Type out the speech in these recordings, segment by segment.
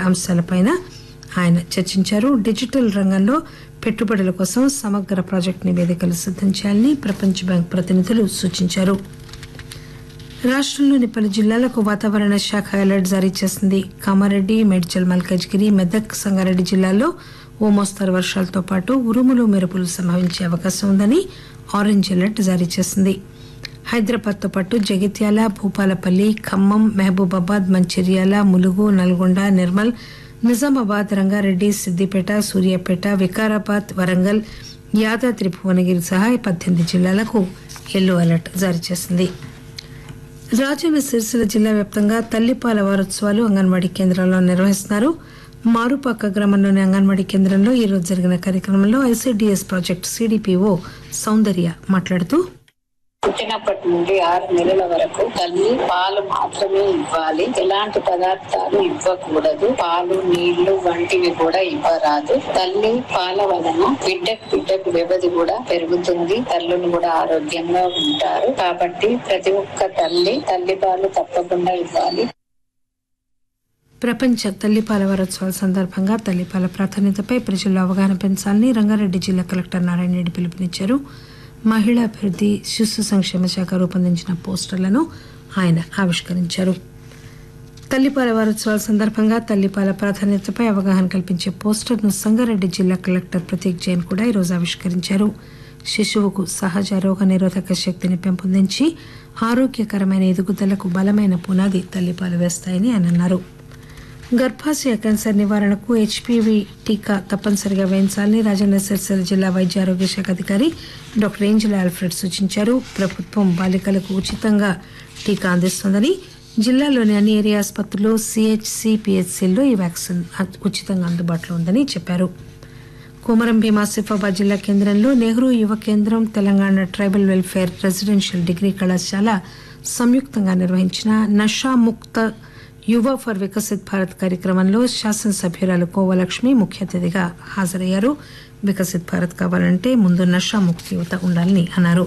అంశాలపైన ఆయన చర్చించారు డిజిటల్ రంగంలో పెట్టుబడుల కోసం సమగ్ర ప్రాజెక్టు నివేదికలు సిద్దం చేయాలని ప్రపంచ బ్యాంక్ ప్రతినిధులు సూచించారు రాష్టంలోని పలు జిల్లాలకు వాతావరణ శాఖ అలర్ట్ జారీ చేసింది కామారెడ్డి మేడ్చల్ మల్కాజ్గిరి మెదక్ సంగారెడ్డి జిల్లాల్లో ఓ మోస్తరు వర్షాలతో పాటు ఉరుములు మెరుపులు సంభవించే అవకాశం ఉందని ఆరెంజ్ అలర్ట్ జారీ చేసింది హైదరాబాద్ తో పాటు జగిత్యాల భూపాలపల్లి ఖమ్మం మహబూబాబాద్ మంచిర్యాల ములుగు నల్గొండ నిర్మల్ నిజామాబాద్ రంగారెడ్డి సిద్దిపేట సూర్యాపేట వికారాబాద్ వరంగల్ యాదాద్రి భువనగిరి సహా పద్దెనిమిది జిల్లాలకు ఎల్లో అలర్ట్ జారీ చేసింది రాజన్న సిరిసిల్ల జిల్లా వ్యాప్తంగా తల్లిపాల వారోత్సవాలు అంగన్వాడీ కేంద్రాల్లో నిర్వహిస్తున్నారు మారుపాక గ్రామంలోని అంగన్వాడీ కేంద్రంలో ఈ రోజు జరిగిన కార్యక్రమంలో ఐసీడీఎస్ ప్రాజెక్టు సిడిపిఓ సౌందర్య మాట్లాడుతూ పుట్టినప్పటి నుండి ఆరు నెలల వరకు తల్లి పాలు మాత్రమే ఇవ్వాలి ఎలాంటి పదార్థాలు ఇవ్వకూడదు పాలు నీళ్లు వంటివి కూడా ఇవ్వరాదు తల్లి పాల వలన బిడ్డకు బిడ్డకు వ్యవధి కూడా పెరుగుతుంది తల్లులు కూడా ఆరోగ్యంగా ఉంటారు కాబట్టి ప్రతి ఒక్క తల్లి తల్లి పాలు తప్పకుండా ఇవ్వాలి ప్రపంచ తల్లిపాల వారోత్సవాల సందర్భంగా తల్లిపాల ప్రాధాన్యతపై ప్రజల్లో అవగాహన పెంచాలని రంగారెడ్డి జిల్లా కలెక్టర్ నారాయణ రెడ్డి పిలుపునిచ్చారు మహిళా అభివృద్ధి శిశు సంక్షేమ శాఖ రూపొందించిన పోస్టర్లను ఆయన ఆవిష్కరించారు తల్లిపాల వారోత్సవాల సందర్భంగా తల్లిపాల ప్రాధాన్యతపై అవగాహన కల్పించే పోస్టర్ను సంగారెడ్డి జిల్లా కలెక్టర్ ప్రతీక్ జైన్ కూడా ఈరోజు ఆవిష్కరించారు శిశువుకు సహజ రోగ నిరోధక శక్తిని పెంపొందించి ఆరోగ్యకరమైన ఎదుగుదలకు బలమైన పునాది తల్లిపాలు వేస్తాయని ఆయన అన్నారు గర్భాశయ క్యాన్సర్ నివారణకు హెచ్పివి టీకా తప్పనిసరిగా వేయించాలని రాజన్న సిరిసిల్ల జిల్లా వైద్య ఆరోగ్య శాఖ అధికారి డాక్టర్ ఏంజలా ఆల్ఫ్రెడ్ సూచించారు ప్రభుత్వం బాలికలకు ఉచితంగా టీకా అందిస్తోందని జిల్లాలోని అన్ని ఏరియా ఆసుపత్రులు సిహెచ్సి పిహెచ్సిల్లో ఈ వ్యాక్సిన్ అ- ఉచితంగా అందుబాటులో ఉందని చెప్పారు కొమరం భీం ఆసిఫాబాద్ జిల్లా కేంద్రంలో నెహ్రూ యువ కేంద్రం Telangana tribal welfare residential degree కళాశాల సంయుక్తంగా నిర్వహించిన నషాముక్త యువ ఫర్ వికసిత్ భారత్ కార్యక్రమంలో శాసనసభ్యురాలు కోవలక్ష్మి ముఖ్య అతిథిగా హాజరయ్యారు వికసిత్ భారత్ కావాలంటే ముందు నషాముక్తి యువత ఉండాలని అన్నారు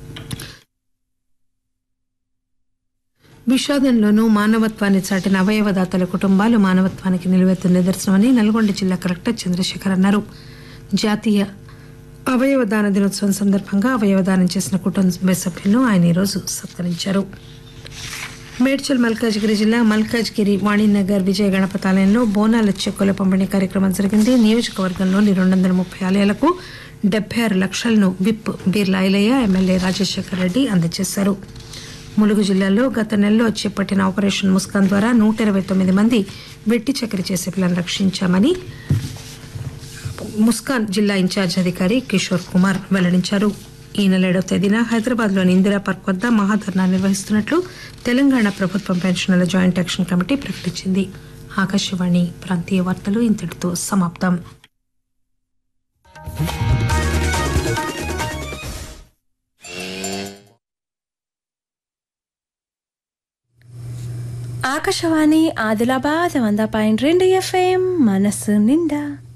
విషాదంలోనూ మానవత్వాన్ని చాటిన అవయవదాతల కుటుంబాలు మానవత్వానికి నిలువెత్తు నిదర్శనమని నల్గొండ జిల్లా కలెక్టర్ చంద్రశేఖర్ అన్నారు జాతీయ అవయవదాన దినోత్సవం సందర్భంగా అవయవదానం చేసిన కుటుంబ సభ్యులను ఆయన ఈరోజు సత్కరించారు మేడ్చల్ మల్కాజ్గిరి జిల్లా మల్కాజ్గిరి వాణినగర్ విజయ గణపతాలయంలో బోనాల చెక్కుల పంపిణీ కార్యక్రమం జరిగింది నియోజకవర్గంలోని రెండు వందల ముప్పై ఆలయాలకు డెబ్బై ఆరు లక్షలను విప్ బీర్లా ఐలయ్య ఎమ్మెల్యే రాజశేఖర్ రెడ్డి అందజేశారు ములుగు జిల్లాలో గత నెలలో చేపట్టిన ఆపరేషన్ ముస్కాన్ ద్వారా నూట ఇరవై తొమ్మిది మంది వెట్టి చక్కెర చేసే పిల్లలను రక్షించామని ముస్కాన్ జిల్లా ఇన్ఛార్జ్ అధికారి కిషోర్ కుమార్ వెల్లడించారు ఈ నెల ఏడవ తేదీన హైదరాబాద్ లోని ఇందిరా పార్క్ వద్ద మహాధర్నా నిర్వహిస్తున్నట్లు తెలంగాణ ప్రభుత్వం పెన్షనర్ల జాయింట్ యాక్షన్ కమిటీ ప్రకటించింది ఆకాశవాణి ప్రాంతీయ వార్తలు ఇంతటితో సమాప్తం ఆకాశవాణి ఆదిలాబాద్ వంద పాయింట్ రెండు ఎఫ్ఎం మనసు నిండా